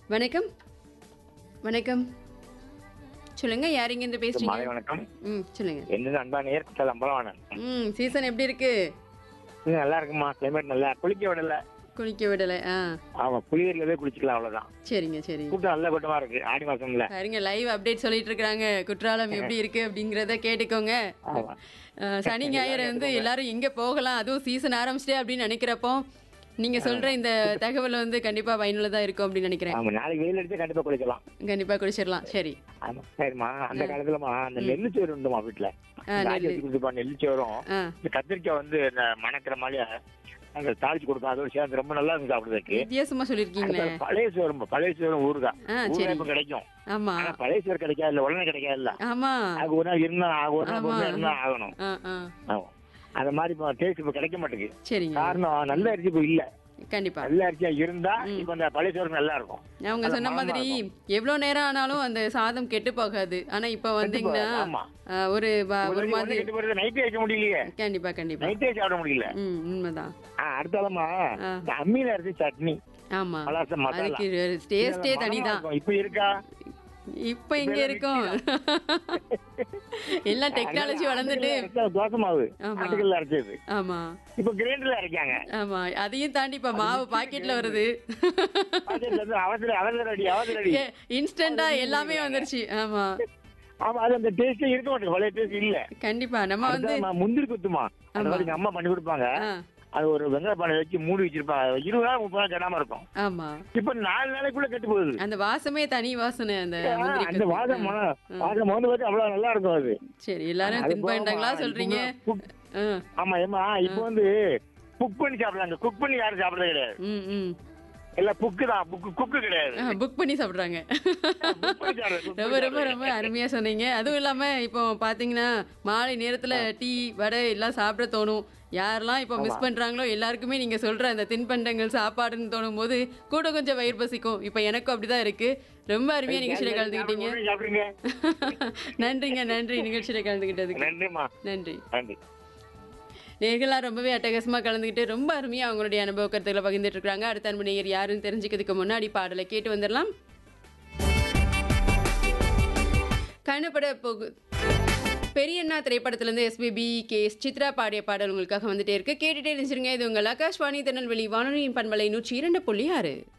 வணக்கம் வணக்கம் சொல்லுங்க யார் இங்கேருந்து மாலை பேசுறீங்க வணக்கம் ம் சொல்லுங்க என்னது அன்பான ஏற்கத்தல் அம்பலவாணன் ம் சீசன் எப்படி இருக்கு இது நல்லா இருக்குமா கிளைமேட் நல்லா குளிக்க விடல குளிக்க விடலை ஆ ஆமா புளியர்ல போய் குளிச்சுக்கலாம் அவ்வளவுதான் சரிங்க சரிங்க கூட்டம் நல்ல கூட்டமா இருக்கு ஆடி மாசம்ல பாருங்க லைவ் அப்டேட் சொல்லிட்டு இருக்காங்க குற்றாலம் எப்படி இருக்கு அப்படிங்கறத கேட்டுக்கோங்க ஆமா அஹ், சனி ஞாயிறு வந்து எல்லாரும் எங்க போகலாம் அதுவும் சீசன் ஆரம்பிச்சிட்டே அப்படின்னு நினைக்கிறப்போ நீங்க சொல்ற இந்த தகவல் வந்து கண்டிப்பா பயனுள்ளதா இருக்கும் அப்படின்னு நினைக்கிறேன் ஆமா நாளைக்கு வெயில் அடிச்சு கண்டிப்பா குளிக்கலாம் கண்டிப்பா குடிச்சிடலாம் சரி ஆமா சரிம்மா அந்த காலத்துலமா அந்த நெல்லுச்சோறு உண்டுமா வீட்டுல ராஜி வச்சு கொடுத்துப்பா நெல்லுச்சோறும் ஆ இந்த கத்திரிக்காய் வந்து இந்த மணக்கிற மாதிரியா அந்த தாளிச்சு கொடுக்கும் அதோட சேர்ந்து ரொம்ப நல்லா இருக்கும் சாப்பிடுறதுக்கு வித்தியாசமா சொல்லிருக்கீங்களே அடுத்தது பழைய சோறு பழைய சோறு ஊறுகாய் ஆ ஊறுகாய் சரி இப்ப கிடைக்கும் ஆமா ஆனா பழைய சோறு கிடைக்காது இல்ல உடனே கிடைக்காது இல்ல ஆமா அது ஒரு நாள் இருந்தா ஆகும் ஒரு நாள் ஆமா. பொறுமையா இருந்தா ஆகணும் ஆ ஆ ஆமா அந்த மாதிரி இப்போ டேஸ்ட் இப்போ கிடைக்க மாட்டேங்குது சரிங்க காரணம் நல்ல அரிசி இப்போ இல்ல கண்டிப்பா நல்ல அரிசியா இருந்தா இப்போ அந்த பழைய சோறு நல்லா இருக்கும் அவங்க சொன்ன மாதிரி எவ்வளவு நேரம் ஆனாலும் அந்த சாதம் கெட்டு போகாது ஆனா இப்ப வந்தீங்கன்னா ஆமா அஹ், ஒரு வ- ஒரு மாதிரி கெட்டு போறது நைட்டே வைக்க முடியலையே கண்டிப்பா கண்டிப்பா நைட்டே சாப்பிட முடியல ம் உண்மைதான் ஆ, அடுத்தாலமா ஆ. இந்த அம்மியில அரிசி சட்னி ஆமா பலாச மசாலா அதுக்கு டேஸ்டே தனிதான் இப்ப இருக்கா இப்ப எங்க இருக்கோம் எல்லாம் டெக்னாலஜி வளர்ந்துட்டு அரைச்சா தோசை மாவு ஆமா. ஆட்டுக்கல்ல அரைச்சது ஆமா இப்ப கிரைண்டர்ல அரைக்காங்க ஆமா அதையும் தாண்டி இப்ப மாவு பாக்கெட்ல வருது பாக்கெட்ல இருந்து அவசர அவசர அடி அவசர அடி இன்ஸ்டன்டா எல்லாமே வந்துருச்சு ஆமா ஆமா அது அந்த டேஸ்டே இருக்க மாட்டேங்குது பழைய டேஸ்ட் இல்ல கண்டிப்பா நம்ம வந்து அடுத்தது நான் முந்திரி குத்துமா அந்த மாதிரி எங்க அம்மா பண்ணி கொடுப்பாங்க ஆ, அது ஒரு வெங்காய பானை வச்சு மூடி வச்சிருப்பாங்க இருபது நாள் முப்பது நாள் கெடாம இருக்கும் ஆமா இப்ப நாலு நாளைக்குள்ள கெட்டு போகுது அந்த வாசமே தனி வாசனை அந்த முந்திரி அந்த கத்து. வாசம் மன- வாசம் வந்து பார்த்து அவ்வளவு நல்லா இருக்கும் அது சரி எல்லாரும் அது தின்பண்டாங்களா போகாம சொல்றீங்க இப்ப cook- ஆ, ஆமா ஏமா இப்ப வந்து குக் பண்ணி சாப்பிடலாங்க குக் பண்ணி யாரும் சாப்பிடறது கிடையாது ம் ம் எல்லாம் புக்கு தான் புக்கு குக்கு கிடையாது புக் பண்ணி சாப்பிடுறாங்க Cook பண்ணி சாப்பிடுறது, cook ரொம்ப பண்ணி ரொம்ப ரொம்ப அருமையா சொன்னீங்க அதுவும் இல்லாம இப்போ பாத்தீங்கன்னா மாலை நேரத்துல டீ வடை எல்லாம் சாப்பிட தோணும் யாரெல்லாம் இப்போ மிஸ் பண்றாங்களோ எல்லாருக்குமே நீங்க சொல்ற அந்த தின்பண்டங்கள் சாப்பாடுன்னு தோணும் போது கூட கொஞ்சம் வயிறு பசிக்கும் இப்போ எனக்கும் அப்படிதான் இருக்கு ரொம்ப அருமையா நிகழ்ச்சியில கலந்துக்கிட்டீங்க உடனே சாப்பிடுங்க நன்றிங்க நன்றி நிகழ்ச்சியில கலந்துக்கிட்டதுக்கு நன்றிம்மா நன்றி நன்றி நேர்களாக ரொம்பவே அட்டகாசமாக கலந்துக்கிட்டு ரொம்ப அருமையாக அவங்களுடைய அனுபவ கருத்துக்களை பகிர்ந்துட்டு இருக்காங்க அடுத்த அன்பு நேயர் யாருன்னு தெரிஞ்சுக்கிறதுக்கு முன்னாடி பாடலை கேட்டு வந்துடலாம் கண்ணப்பட போகு பெரியண்ணா திரைப்படத்திலிருந்து எஸ்பிபி கே எஸ் சித்ரா பாடிய பாடல் உங்களுக்காக வந்துட்டே இருக்கு கேட்டுட்டே இருந்துருங்க இது உங்கள் ஆகாஷ்வாணி திருநெல்வேலி வானொலியின் பண்பலை நூற்றி இரண்டு புள்ளி ஆறு